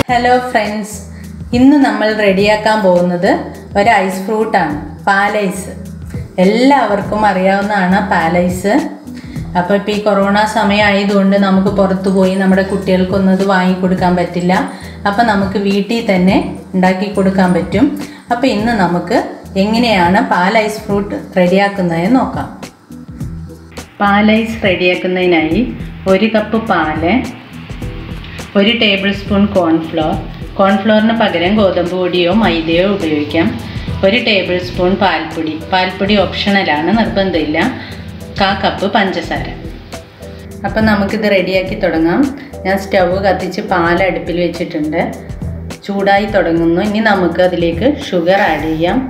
hello friends ഇന്ന് നമ്മൾ റെഡിയാക്കാൻ പോകുന്നത് ഒരു ഐസ് ഫ്രൂട്ടാണ് പാലൈസ് എല്ലാവർക്കും അറിയാവുന്നതാണ് പാലൈസ് അപ്പോൾ ഇപ്പോൾ ഈ കൊറോണ സമയം ആയതുകൊണ്ട് നമുക്ക് പുറത്തു പോയി നമ്മുടെ കുട്ടികൾക്കൊന്നും ഇത് വാങ്ങിക്കൊടുക്കാൻ പറ്റില്ല അപ്പോൾ നമുക്ക് വീട്ടിൽ തന്നെ ഉണ്ടാക്കി കൊടുക്കാൻ പറ്റും അപ്പോൾ ഇന്ന് നമുക്ക് എങ്ങനെയാണ് പാൽ ഐസ് ഫ്രൂട്ട് റെഡിയാക്കുന്നതെന്ന് നോക്കാം പാലൈസ് റെഡിയാക്കുന്നതിനായി ഒരു കപ്പ് പാല് ഒരു ടേബിൾ സ്പൂൺ കോൺഫ്ലോർ കോൺഫ്ലോറിന് പകരം ഗോതമ്പ് പൊടിയോ മൈദയോ ഉപയോഗിക്കാം ഒരു ടേബിൾ സ്പൂൺ പാൽപ്പൊടി പാൽപ്പൊടി ഓപ്ഷണലാണ് നിർബന്ധമില്ല കാ കപ്പ് പഞ്ചസാര അപ്പം നമുക്കിത് റെഡിയാക്കി തുടങ്ങാം ഞാൻ സ്റ്റവ് കത്തിച്ച് പാൽ അടുപ്പിൽ വെച്ചിട്ടുണ്ട് ചൂടായി തുടങ്ങുന്നു ഇനി നമുക്ക് അതിലേക്ക് ഷുഗർ ആഡ് ചെയ്യാം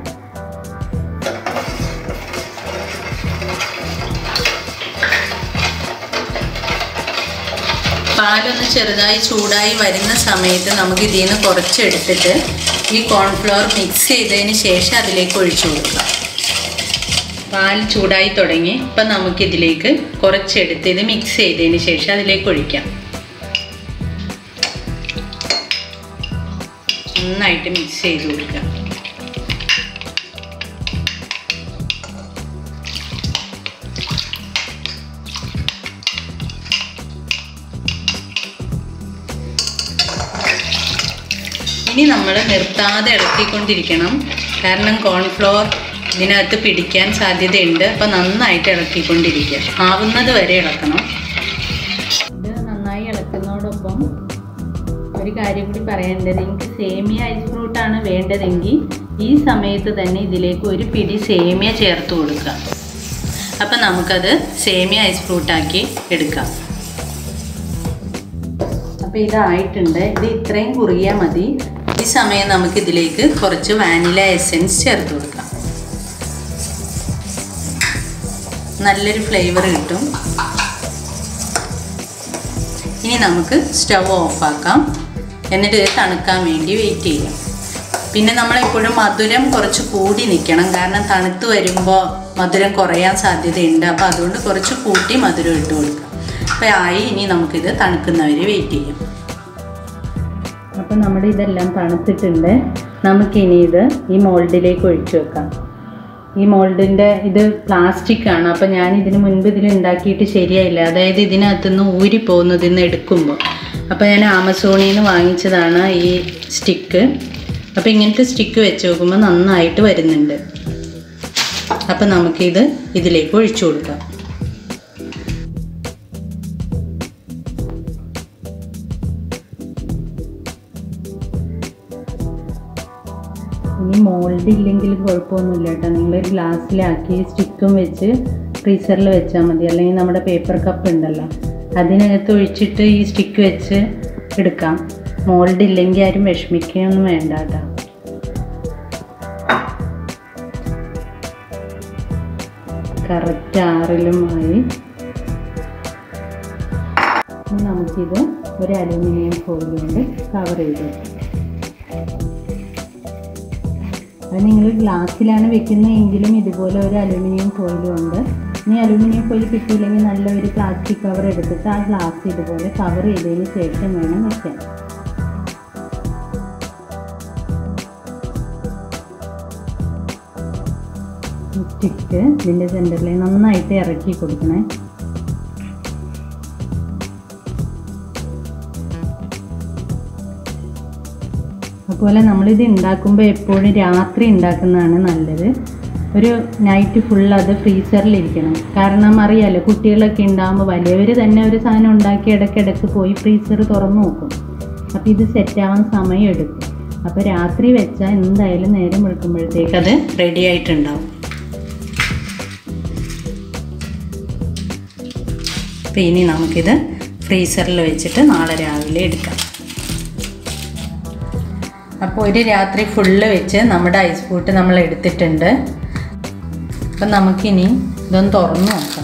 പാലൊന്ന് ചെറുതായി ചൂടായി വരുന്ന സമയത്ത് നമുക്ക് ഇതിൽ നിന്ന് കുറച്ചെടുത്തിട്ട് ഈ കോൺഫ്ലവർ മിക്സ് ചെയ്തതിന് ശേഷം അതിലേക്ക് ഒഴിച്ചു കൊടുക്കാം പാൽ ചൂടായി തുടങ്ങി ഇപ്പം നമുക്കിതിലേക്ക് കുറച്ചെടുത്ത് ഇത് മിക്സ് ചെയ്തതിന് ശേഷം അതിലേക്ക് ഒഴിക്കാം നന്നായിട്ട് മിക്സ് ചെയ്ത് കൊടുക്കാം ഇനി നമ്മൾ നിർത്താതെ ഇളക്കിക്കൊണ്ടിരിക്കണം കാരണം കോൺഫ്ലോർ ഇതിനകത്ത് പിടിക്കാൻ സാധ്യതയുണ്ട് അപ്പം നന്നായിട്ട് ഇളക്കിക്കൊണ്ടിരിക്കുക ആവുന്നത് വരെ ഇളക്കണം ഇത് നന്നായി ഇളക്കുന്നതോടൊപ്പം ഒരു കാര്യം കൂടി പറയേണ്ടത് എനിക്ക് സേമിയ ഐസ് ഫ്രൂട്ടാണ് വേണ്ടതെങ്കിൽ ഈ സമയത്ത് തന്നെ ഇതിലേക്ക് ഒരു പിടി സേമിയ ചേർത്ത് കൊടുക്കുക അപ്പം നമുക്കത് സേമിയ ഐസ് ഫ്രൂട്ടാക്കി എടുക്കാം അപ്പോൾ ഇതായിട്ടുണ്ട് ഇത് ഇത്രയും കുറിയാൽ മതി ഈ സമയം നമുക്ക് ഇതിലേക്ക് കുറച്ച് വാനില എസെൻസ് ചേർത്ത് കൊടുക്കാം നല്ലൊരു ഫ്ലേവർ കിട്ടും ഇനി നമുക്ക് സ്റ്റവ് ഓഫാക്കാം എന്നിട്ട് ഇത് തണുക്കാൻ വേണ്ടി വെയിറ്റ് ചെയ്യാം പിന്നെ നമ്മളെപ്പോഴും മധുരം കുറച്ച് കൂടി നിൽക്കണം കാരണം തണുത്ത് വരുമ്പോൾ മധുരം കുറയാൻ സാധ്യതയുണ്ട് അപ്പോൾ അതുകൊണ്ട് കുറച്ച് കൂട്ടി മധുരം ഇട്ട് കൊടുക്കാം അപ്പോൾ ആയി ഇനി നമുക്കിത് തണുക്കുന്നവരെ വെയിറ്റ് ചെയ്യാം അപ്പം നമ്മുടെ ഇതെല്ലാം തണുത്തിട്ടുണ്ട് നമുക്കിനി ഇത് ഈ മോൾഡിലേക്ക് ഒഴിച്ചു വെക്കാം ഈ മോൾഡിൻ്റെ ഇത് പ്ലാസ്റ്റിക് ആണ് അപ്പം ഞാൻ ഇതിന് മുൻപ് ഇതിൽ ഉണ്ടാക്കിയിട്ട് ശരിയായില്ല അതായത് ഇതിനകത്തുനിന്ന് ഊരി പോകുന്നതിൽ നിന്ന് എടുക്കുമ്പോൾ അപ്പോൾ ഞാൻ ആമസോണിൽ നിന്ന് വാങ്ങിച്ചതാണ് ഈ സ്റ്റിക്ക് അപ്പോൾ ഇങ്ങനത്തെ സ്റ്റിക്ക് വെച്ച് നോക്കുമ്പോൾ നന്നായിട്ട് വരുന്നുണ്ട് അപ്പം നമുക്കിത് ഇതിലേക്ക് ഒഴിച്ചു കൊടുക്കാം ഇനി മോൾഡ് ഇല്ലെങ്കിലും കുഴപ്പമൊന്നുമില്ല കേട്ടോ നിങ്ങൾ ഗ്ലാസ്സിലാക്കി സ്റ്റിക്കും വെച്ച് ഫ്രീസറിൽ വെച്ചാൽ മതി അല്ലെങ്കിൽ നമ്മുടെ പേപ്പർ കപ്പ് ഉണ്ടല്ലോ അതിനകത്ത് ഒഴിച്ചിട്ട് ഈ സ്റ്റിക്ക് വെച്ച് എടുക്കാം മോൾഡ് ഇല്ലെങ്കിൽ ആരും വിഷമിക്കുകയൊന്നും വേണ്ട കേട്ടോ കറക്റ്റ് ആറിലുമായി നമുക്കിത് ഒരു അലൂമിനിയം ഫോയിൽ കൊണ്ട് കവർ ചെയ്ത് വെക്കാം അത് നിങ്ങൾ ഗ്ലാസ്സിലാണ് വെക്കുന്നതെങ്കിലും ഇതുപോലെ ഒരു അലുമിനിയം ഫോയിലും ഉണ്ട് ഇനി അലുമിനിയം ഫോയിൽ കിട്ടിയില്ലെങ്കിൽ നല്ല ഒരു പ്ലാസ്റ്റിക് കവർ എടുത്തിട്ട് ആ ഗ്ലാസ് ഇതുപോലെ കവർ ചെയ്തതിന് ശേഷം വേണം വെക്കാൻ സ്റ്റിക്ക് ഇതിൻ്റെ സെൻറ്ററിൽ നന്നായിട്ട് ഇറക്കി കൊടുക്കണേ അതുപോലെ നമ്മളിത് ഉണ്ടാക്കുമ്പോൾ എപ്പോഴും രാത്രി ഉണ്ടാക്കുന്നതാണ് നല്ലത് ഒരു നൈറ്റ് ഫുൾ അത് ഫ്രീസറിലിരിക്കണം കാരണം അറിയാലോ കുട്ടികളൊക്കെ ഉണ്ടാകുമ്പോൾ വലിയവർ തന്നെ ഒരു സാധനം ഉണ്ടാക്കി ഇടയ്ക്കിടയ്ക്ക് പോയി ഫ്രീസർ തുറന്നു നോക്കും അപ്പോൾ ഇത് സെറ്റാവാൻ സമയം എടുക്കും അപ്പോൾ രാത്രി വെച്ചാൽ എന്തായാലും നേരം വെളുക്കുമ്പോഴത്തേക്ക് അത് റെഡി ആയിട്ടുണ്ടാവും അപ്പോൾ ഇനി നമുക്കിത് ഫ്രീസറിൽ വെച്ചിട്ട് നാളെ രാവിലെ എടുക്കാം അപ്പോൾ ഒരു രാത്രി ഫുള്ള് വെച്ച് നമ്മുടെ ഐസ് ഫ്രൂട്ട് നമ്മൾ എടുത്തിട്ടുണ്ട് അപ്പം നമുക്കിനി ഇതൊന്ന് തുറന്നു നോക്കാം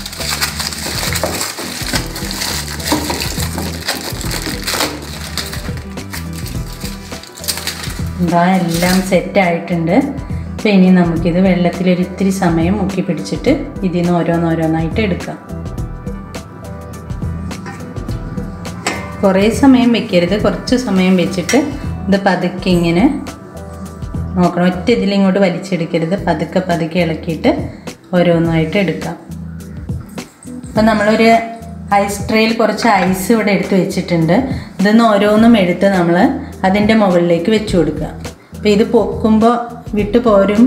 ഇതാ എല്ലാം സെറ്റായിട്ടുണ്ട് അപ്പോൾ ഇനി നമുക്കിത് വെള്ളത്തിലൊരു ഇത്തിരി സമയം മുക്കി പിടിച്ചിട്ട് ഇതിൽ നിന്ന് ഓരോന്നോരോന്നായിട്ട് എടുക്കാം കുറേ സമയം വെക്കരുത് കുറച്ച് സമയം വെച്ചിട്ട് ഇത് പതുക്കെ ഇങ്ങനെ നോക്കണം ഒറ്റ ഇതിലിങ്ങോട്ട് വലിച്ചെടുക്കരുത് പതുക്കെ പതുക്കെ ഇളക്കിയിട്ട് ഓരോന്നായിട്ട് എടുക്കാം അപ്പം നമ്മളൊരു ഐസ് ട്രേയിൽ കുറച്ച് ഐസ് ഇവിടെ എടുത്ത് വെച്ചിട്ടുണ്ട് ഇതൊന്ന് ഓരോന്നും എടുത്ത് നമ്മൾ അതിൻ്റെ മുകളിലേക്ക് വെച്ച് കൊടുക്കുക അപ്പോൾ ഇത് പൊക്കുമ്പോൾ വിട്ടു പോരും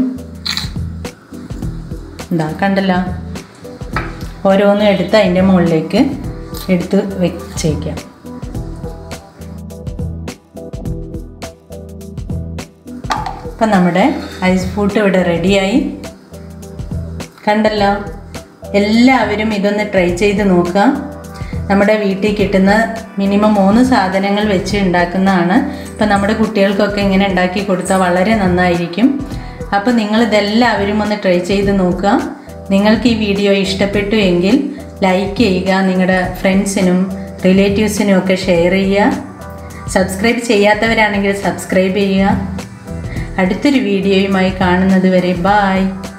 എന്താ കണ്ടല്ലോ ഓരോന്നും എടുത്ത് അതിൻ്റെ മുകളിലേക്ക് എടുത്ത് വെച്ചേക്കാം അപ്പം നമ്മുടെ ഐസ് ഫ്രൂട്ട് ഇവിടെ റെഡിയായി കണ്ടല്ലോ എല്ലാവരും ഇതൊന്ന് ട്രൈ ചെയ്ത് നോക്കുക നമ്മുടെ വീട്ടിൽ കിട്ടുന്ന മിനിമം മൂന്ന് സാധനങ്ങൾ വെച്ച് ഉണ്ടാക്കുന്നതാണ് ഇപ്പം നമ്മുടെ കുട്ടികൾക്കൊക്കെ ഇങ്ങനെ ഉണ്ടാക്കി കൊടുത്താൽ വളരെ നന്നായിരിക്കും അപ്പോൾ നിങ്ങളിതെല്ലാവരും ഒന്ന് ട്രൈ ചെയ്ത് നോക്കുക നിങ്ങൾക്ക് ഈ വീഡിയോ ഇഷ്ടപ്പെട്ടു എങ്കിൽ ലൈക്ക് ചെയ്യുക നിങ്ങളുടെ ഫ്രണ്ട്സിനും റിലേറ്റീവ്സിനും ഒക്കെ ഷെയർ ചെയ്യുക സബ്സ്ക്രൈബ് ചെയ്യാത്തവരാണെങ്കിൽ സബ്സ്ക്രൈബ് ചെയ്യുക അടുത്തൊരു വീഡിയോയുമായി കാണുന്നത് വരെ ബായ്